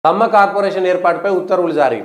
కమ్మ corporation ఏర్పాటుపై ఉత్తర్వులు జారీ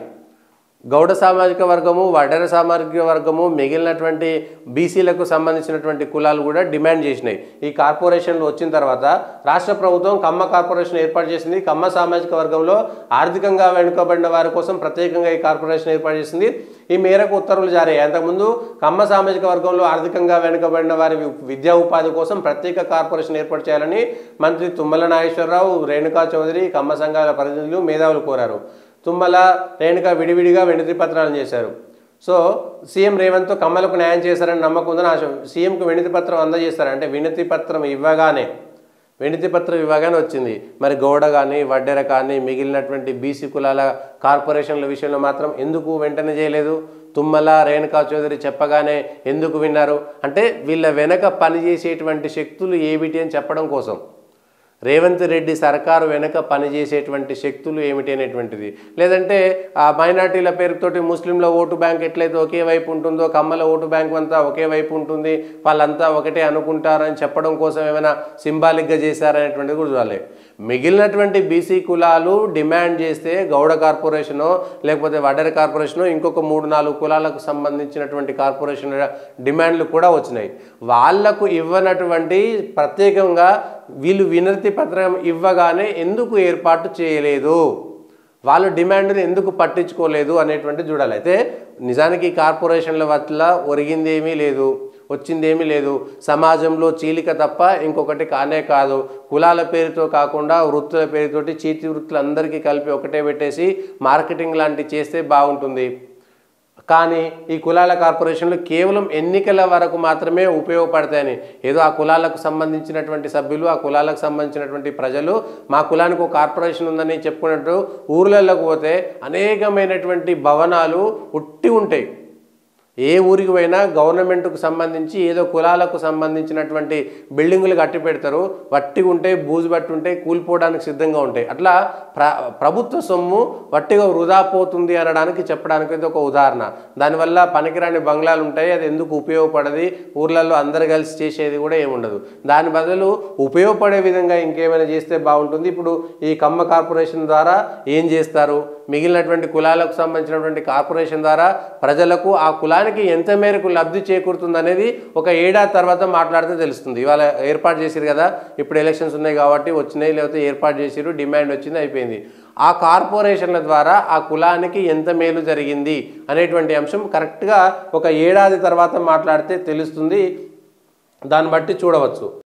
గౌడ సామాజిక వర్గము వడ్డెర సామాజిక వర్గము మిగిలినటువంటి బీసీలకు సంబంధించినటువంటి కులాలు కూడా డిమాండ్ చేసినాయి ఈ కార్పొరేషన్లు వచ్చిన తర్వాత రాష్ట్ర ప్రభుత్వం కమ్మ కార్పొరేషన్ ఏర్పాటు చేసింది కమ్మ సామాజిక వర్గంలో ఆర్థికంగా వెనుకబడిన వారి కోసం ప్రత్యేకంగా ఈ కార్పొరేషన్ ఏర్పాటు చేసింది ఈ మేరకు ఉత్తర్వులు జారీ అయ్యాయి అంతకుముందు కమ్మ సామాజిక వర్గంలో ఆర్థికంగా వెనుకబడిన వారి వి- విద్యా ఉపాధి కోసం ప్రత్యేక కార్పొరేషన్ ఏర్పాటు చేయాలని మంత్రి తుమ్మల నాగేశ్వరరావు రేణుకా చౌదరి కమ్మ సంఘాల ప్రతినిధులు మేధావులు కోరారు తుమ్మల రేణుక విడివిడిగా వినతి పత్రాలను చేశారు సో సీఎం రేవంత్ కమ్మలకు న్యాయం చేశారని నమ్మకం ఉందని ఆశ సీఎంకు వినతి పత్రం అందజేస్తారు అంటే వినతి పత్రం ఇవ్వగానే వినతి పత్రం ఇవ్వగానే వచ్చింది మరి గౌడ కానీ వడ్డెర కానీ మిగిలినటువంటి బీసీ కులాల కార్పొరేషన్ల విషయంలో మాత్రం ఎందుకు వెంటనే చేయలేదు తుమ్మల రేణుకా చౌదరి చెప్పగానే ఎందుకు విన్నారు అంటే వీళ్ళ వెనక పనిచేసేటువంటి శక్తులు ఏమిటి అని చెప్పడం కోసం రేవంత్ రెడ్డి సర్కారు వెనుక పనిచేసేటువంటి శక్తులు ఏమిటి అనేటువంటిది లేదంటే ఆ మైనార్టీల పేరుతోటి ముస్లింల ఓటు బ్యాంక్ ఎట్లయితే ఒకే వైపు ఉంటుందో కమ్మల ఓటు బ్యాంక్ అంతా ఒకే వైపు ఉంటుంది వాళ్ళంతా ఒకటే అనుకుంటారని చెప్పడం కోసం ఏమైనా సింబాలిక్గా చేశారనేటువంటిది కూడా చూడాలి మిగిలినటువంటి బీసీ కులాలు డిమాండ్ చేస్తే గౌడ కార్పొరేషనో లేకపోతే వడ్డెర కార్పొరేషనో ఇంకొక మూడు నాలుగు కులాలకు సంబంధించినటువంటి కార్పొరేషన్ డిమాండ్లు కూడా వచ్చినాయి వాళ్లకు ఇవ్వనటువంటి ప్రత్యేకంగా వీళ్ళు వినతి పత్రం ఇవ్వగానే ఎందుకు ఏర్పాటు చేయలేదు వాళ్ళ డిమాండ్ని ఎందుకు పట్టించుకోలేదు అనేటువంటి చూడాలి అయితే నిజానికి ఈ కార్పొరేషన్ల వల్ల ఒరిగింది ఏమీ లేదు వచ్చిందేమీ లేదు సమాజంలో చీలిక తప్ప ఇంకొకటి కానే కాదు కులాల పేరుతో కాకుండా వృత్తుల పేరుతోటి చీతి వృత్తులు అందరికీ కలిపి ఒకటే పెట్టేసి మార్కెటింగ్ లాంటివి చేస్తే బాగుంటుంది కానీ ఈ కులాల కార్పొరేషన్లు కేవలం ఎన్నికల వరకు మాత్రమే ఉపయోగపడతాయని ఏదో ఆ కులాలకు సంబంధించినటువంటి సభ్యులు ఆ కులాలకు సంబంధించినటువంటి ప్రజలు మా కులానికి ఒక కార్పొరేషన్ ఉందని చెప్పుకున్నట్టు ఊర్లలోకి పోతే అనేకమైనటువంటి భవనాలు ఉట్టి ఉంటాయి ఏ ఊరికి పోయినా గవర్నమెంట్కు సంబంధించి ఏదో కులాలకు సంబంధించినటువంటి బిల్డింగులు కట్టి పెడతారు వట్టిగా ఉంటాయి బూజు బట్టి ఉంటాయి కూలిపోవడానికి సిద్ధంగా ఉంటాయి అట్లా ప్ర ప్రభుత్వ సొమ్ము వట్టిగా వృధా పోతుంది అనడానికి చెప్పడానికి ఇది ఒక ఉదాహరణ దానివల్ల పనికిరాని బంగ్లాలు ఉంటాయి అది ఎందుకు ఉపయోగపడది ఊర్లలో అందరు కలిసి చేసేది కూడా ఏముండదు దాని బదులు ఉపయోగపడే విధంగా ఇంకేమైనా చేస్తే బాగుంటుంది ఇప్పుడు ఈ కమ్మ కార్పొరేషన్ ద్వారా ఏం చేస్తారు మిగిలినటువంటి కులాలకు సంబంధించినటువంటి కార్పొరేషన్ ద్వారా ప్రజలకు ఆ కులానికి ఎంత మేరకు లబ్ధి చేకూరుతుంది అనేది ఒక ఏడాది తర్వాత మాట్లాడితే తెలుస్తుంది ఇవాళ ఏర్పాటు చేసిరు కదా ఇప్పుడు ఎలక్షన్స్ ఉన్నాయి కాబట్టి వచ్చినాయి లేకపోతే ఏర్పాటు చేసిరు డిమాండ్ వచ్చింది అయిపోయింది ఆ కార్పొరేషన్ల ద్వారా ఆ కులానికి ఎంత మేలు జరిగింది అనేటువంటి అంశం కరెక్ట్గా ఒక ఏడాది తర్వాత మాట్లాడితే తెలుస్తుంది దాన్ని బట్టి చూడవచ్చు